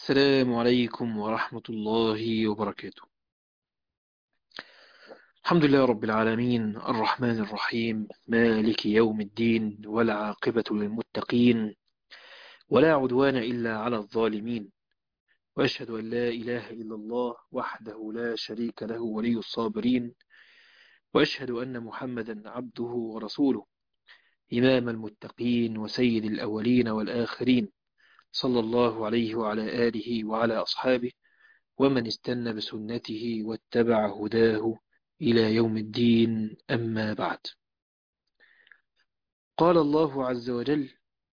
السلام عليكم ورحمة الله وبركاته الحمد لله رب العالمين الرحمن الرحيم مالك يوم الدين والعاقبة للمتقين ولا عدوان إلا على الظالمين وأشهد أن لا إله إلا الله وحده لا شريك له ولي الصابرين وأشهد أن محمدا عبده ورسوله إمام المتقين وسيد الأولين والآخرين صلى الله عليه وعلى آله وعلى أصحابه ومن استنى بسنته واتبع هداه إلى يوم الدين أما بعد قال الله عز وجل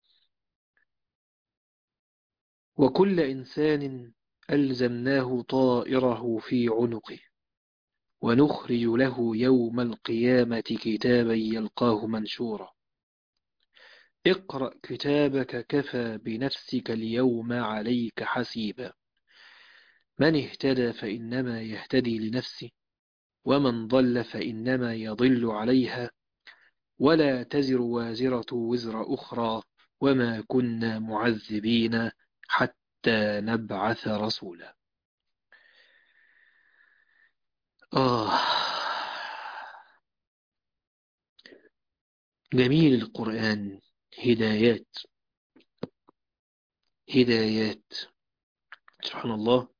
وكل إنسان ألزمناه طائره في عنقه ونخرج له يوم القيامة كتابا يلقاه منشورا اقرأ كتابك كفى بنفسك اليوم عليك حسيبا من اهتدى فإنما يهتدي لنفسه ومن ضل فإنما يضل عليها ولا تزر وازرة وزر أخرى وما كنا معذبين حتى نبعث رسولا آه جميل القرآن هدايات هدايات سبحان الله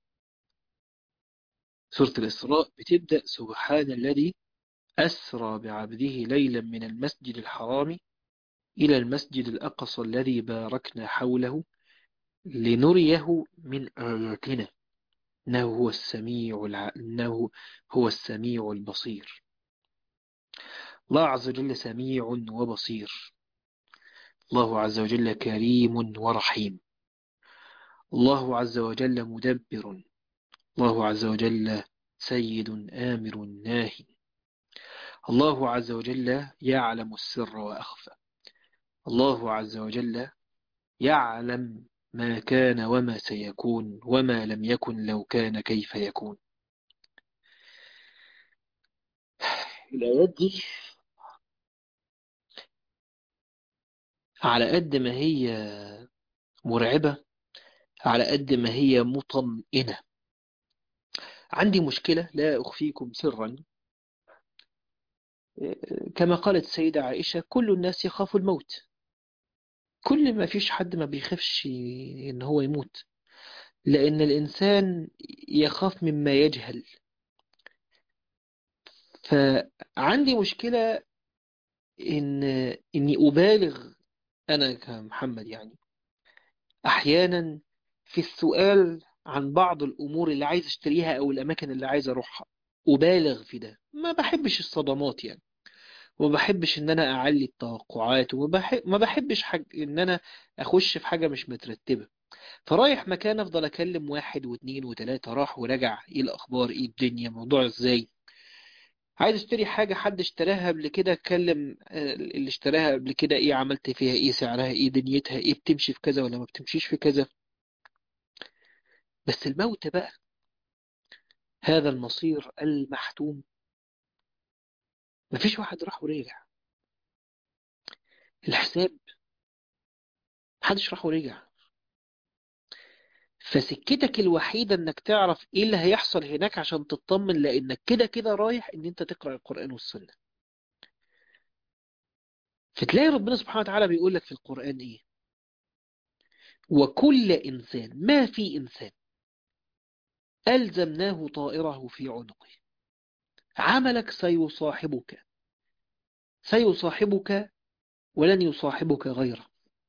سورة الإسراء بتبدأ سبحان الذي أسرى بعبده ليلا من المسجد الحرام إلى المسجد الأقصى الذي باركنا حوله لنريه من آياتنا إنه هو السميع الع... إنه هو السميع البصير الله عز وجل سميع وبصير الله عز وجل كريم ورحيم الله عز وجل مدبر الله عز وجل سيد آمر ناهي الله عز وجل يعلم السر وأخفى الله عز وجل يعلم ما كان وما سيكون وما لم يكن لو كان كيف يكون الآيات دي على قد ما هي مرعبة على قد ما هي مطمئنة عندي مشكلة لا أخفيكم سرا كما قالت السيدة عائشة كل الناس يخاف الموت كل ما فيش حد ما بيخافش إن هو يموت لأن الإنسان يخاف مما يجهل فعندي مشكلة إن إني أبالغ أنا كمحمد يعني أحيانا في السؤال عن بعض الأمور اللي عايز أشتريها أو الأماكن اللي عايز أروحها أبالغ في ده ما بحبش الصدمات يعني وما بحبش إن أنا أعلي التوقعات وما بحب ما بحبش حاج... إن أنا أخش في حاجة مش مترتبة فرايح مكان أفضل أكلم واحد واثنين وثلاثة راح ورجع إيه الأخبار إيه الدنيا موضوع إزاي عايز اشتري حاجة حد اشتراها قبل كده اتكلم اللي اشتراها قبل كده ايه عملت فيها ايه سعرها ايه دنيتها ايه بتمشي في كذا ولا ما بتمشيش في كذا بس الموت بقى هذا المصير المحتوم مفيش واحد راح ورجع الحساب محدش راح ورجع فسكتك الوحيدة انك تعرف ايه اللي هيحصل هناك عشان تطمن لانك كده كده رايح ان انت تقرأ القرآن والسنة فتلاقي ربنا سبحانه وتعالى بيقول لك في القرآن ايه وكل انسان ما في انسان ألزمناه طائره في عنقه عملك سيصاحبك سيصاحبك ولن يصاحبك غيره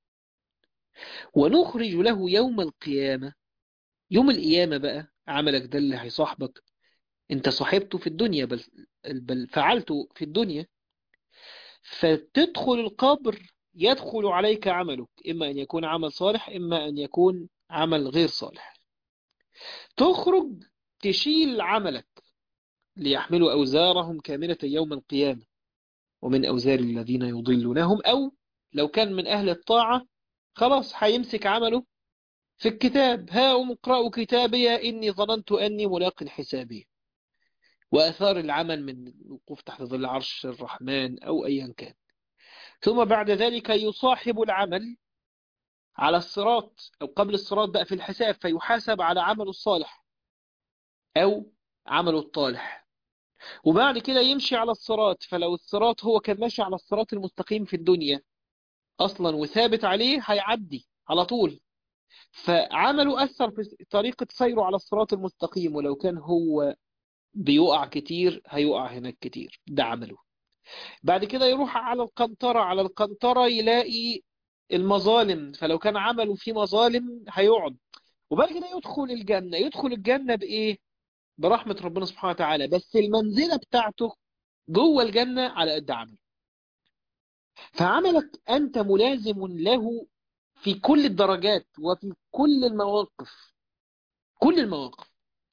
ونخرج له يوم القيامة يوم القيامة بقى عملك ده اللي هيصاحبك انت صاحبته في الدنيا بل, بل فعلته في الدنيا فتدخل القبر يدخل عليك عملك إما أن يكون عمل صالح إما أن يكون عمل غير صالح تخرج تشيل عملك ليحملوا أوزارهم كاملة يوم القيامة ومن أوزار الذين يضلونهم أو لو كان من أهل الطاعة خلاص هيمسك عمله في الكتاب ها اقرأوا كتابي إني ظننت أني ملاق حسابي وأثار العمل من الوقوف تحت ظل عرش الرحمن أو أيا كان ثم بعد ذلك يصاحب العمل على الصراط أو قبل الصراط بقى في الحساب فيحاسب على عمله الصالح أو عمله الطالح وبعد كده يمشي على الصراط فلو الصراط هو كان ماشي على الصراط المستقيم في الدنيا أصلا وثابت عليه هيعدي على طول فعمله أثر في طريقة سيره على الصراط المستقيم ولو كان هو بيقع كتير هيقع هناك كتير ده عمله بعد كده يروح على القنطرة على القنطرة يلاقي المظالم فلو كان عمله في مظالم هيقعد وبعد كده يدخل الجنة يدخل الجنة بإيه برحمة ربنا سبحانه وتعالى بس المنزلة بتاعته جوه الجنة على قد عمله فعملك أنت ملازم له في كل الدرجات وفي كل المواقف كل المواقف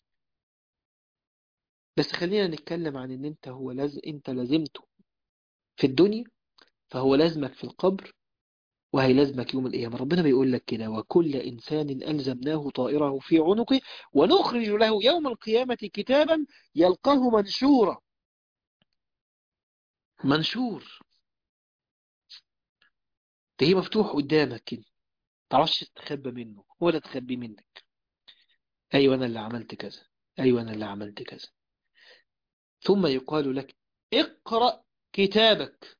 بس خلينا نتكلم عن ان انت هو لازم انت لازمته في الدنيا فهو لازمك في القبر وهيلازمك يوم القيامة ربنا بيقول لك كده وكل إنسان ألزمناه طائره في عنقه ونخرج له يوم القيامة كتابا يلقاه منشورا منشور ده هي مفتوح قدامك كده تعرفش تستخبى منه ولا تخبي منك أيوة أنا اللي عملت كذا أيوة أنا اللي عملت كذا ثم يقال لك اقرأ كتابك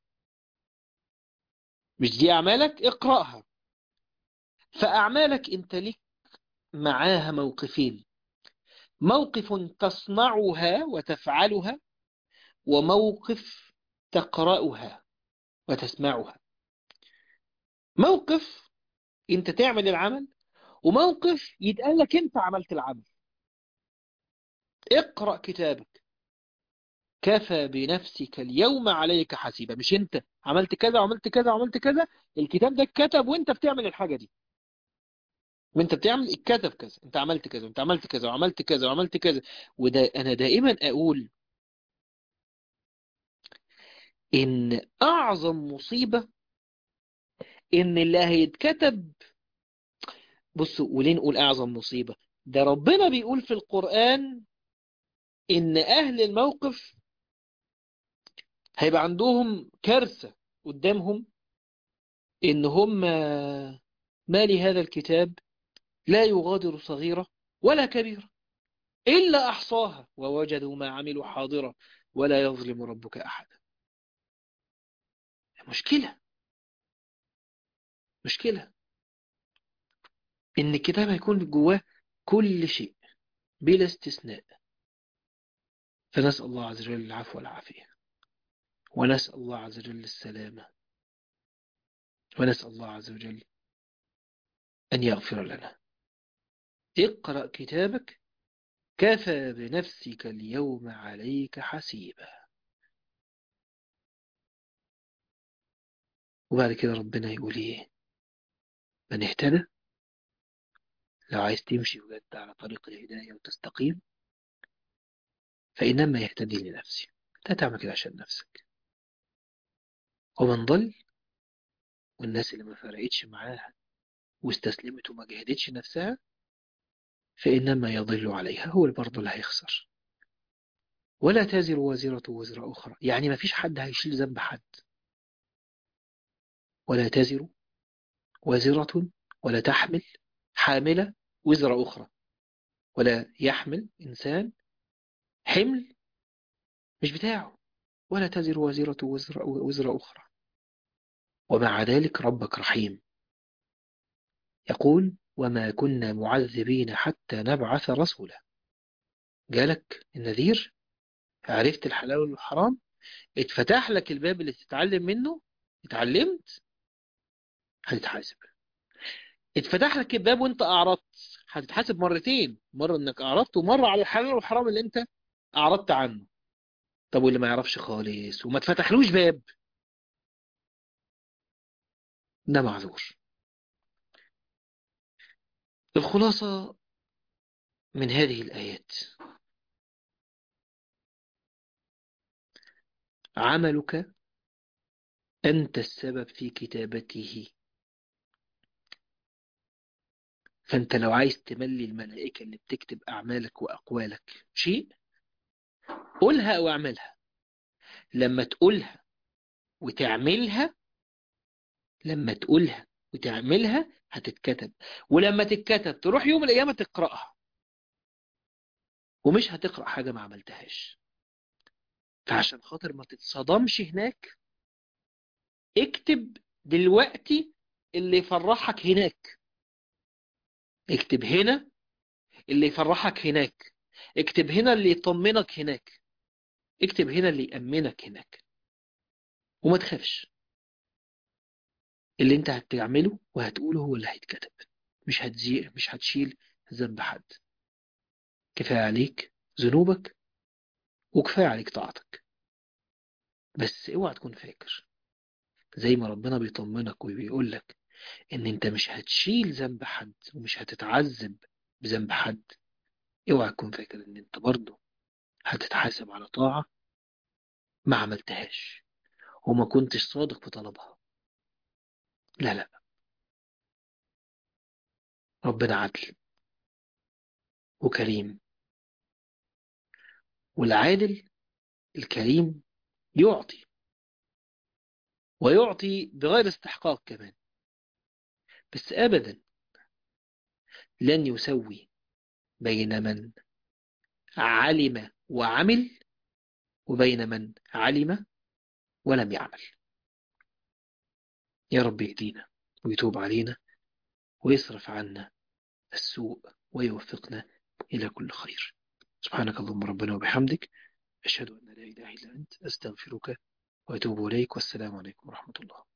مش دي أعمالك اقرأها فأعمالك انت لك معاها موقفين موقف تصنعها وتفعلها وموقف تقرأها وتسمعها موقف انت تعمل العمل وموقف يتقال لك انت عملت العمل اقرأ كتابك كفى بنفسك اليوم عليك حسيبا مش انت عملت كذا وعملت كذا وعملت كذا الكتاب ده اتكتب وانت بتعمل الحاجة دي وانت بتعمل اتكتب كذا انت عملت كذا وانت عملت كذا وعملت كذا وعملت كذا وده انا دائما اقول ان اعظم مصيبة ان اللي هيتكتب بصوا وليه نقول اعظم مصيبة ده ربنا بيقول في القرآن ان اهل الموقف هيبقى عندهم كارثة قدامهم ان هم ما لهذا الكتاب لا يغادر صغيرة ولا كبيرة إلا أحصاها ووجدوا ما عملوا حاضرة ولا يظلم ربك أحدا مشكلة مشكلة إن الكتاب هيكون جواه كل شيء بلا استثناء فنسأل الله عز وجل العفو والعافية ونسأل الله عز وجل السلامة ونسأل الله عز وجل أن يغفر لنا اقرأ كتابك كفى بنفسك اليوم عليك حسيبا وبعد كده ربنا يقول ايه من اهتدى لو عايز تمشي بجد على طريق الهداية وتستقيم فإنما يهتدي لنفسه لا تعمل كده عشان نفسك ومن ضل والناس اللي ما فرقتش معاها واستسلمت وما جهدتش نفسها فإنما يضل عليها هو برضه اللي هيخسر ولا تزر وازرة وزر أخرى يعني ما فيش حد هيشيل ذنب حد ولا تزر وازرة ولا تحمل حاملة وزر أخرى ولا يحمل إنسان حمل مش بتاعه ولا تزر وازرة وزر, وزر أخرى ومع ذلك ربك رحيم يقول وما كنا معذبين حتى نبعث رسولا جالك النذير عرفت الحلال والحرام اتفتح لك الباب اللي تتعلم منه اتعلمت هتتحاسب اتفتح لك الباب وانت اعرضت هتتحاسب مرتين مرة انك اعرضت ومرة على الحلال والحرام اللي انت اعرضت عنه طب واللي ما يعرفش خالص وما اتفتحلوش باب ده معذور الخلاصة من هذه الآيات عملك أنت السبب في كتابته فأنت لو عايز تملي الملائكة اللي بتكتب أعمالك وأقوالك شيء قولها أو اعملها لما تقولها وتعملها لما تقولها وتعملها هتتكتب ولما تتكتب تروح يوم القيامة تقرأها ومش هتقرأ حاجة ما عملتهاش فعشان خاطر ما تتصدمش هناك اكتب دلوقتي اللي يفرحك هناك اكتب هنا اللي يفرحك هناك اكتب هنا اللي يطمنك هناك اكتب هنا اللي يأمنك هناك وما تخافش اللي انت هتعمله وهتقوله هو اللي هيتكتب مش هتزيق مش هتشيل ذنب حد كفاية عليك ذنوبك وكفاية عليك طاعتك بس اوعى تكون فاكر زي ما ربنا بيطمنك وبيقول لك ان انت مش هتشيل ذنب حد ومش هتتعذب بذنب حد اوعى تكون فاكر ان انت برضه هتتحاسب على طاعة ما عملتهاش وما كنتش صادق في طلبها لا لا ربنا عدل وكريم والعادل الكريم يعطي ويعطي بغير استحقاق كمان بس أبدا لن يسوي بين من علم وعمل وبين من علم ولم يعمل يا رب يهدينا ويتوب علينا ويصرف عنا السوء ويوفقنا إلى كل خير سبحانك اللهم ربنا وبحمدك أشهد أن لا إله إلا أنت أستغفرك وأتوب إليك والسلام عليكم ورحمة الله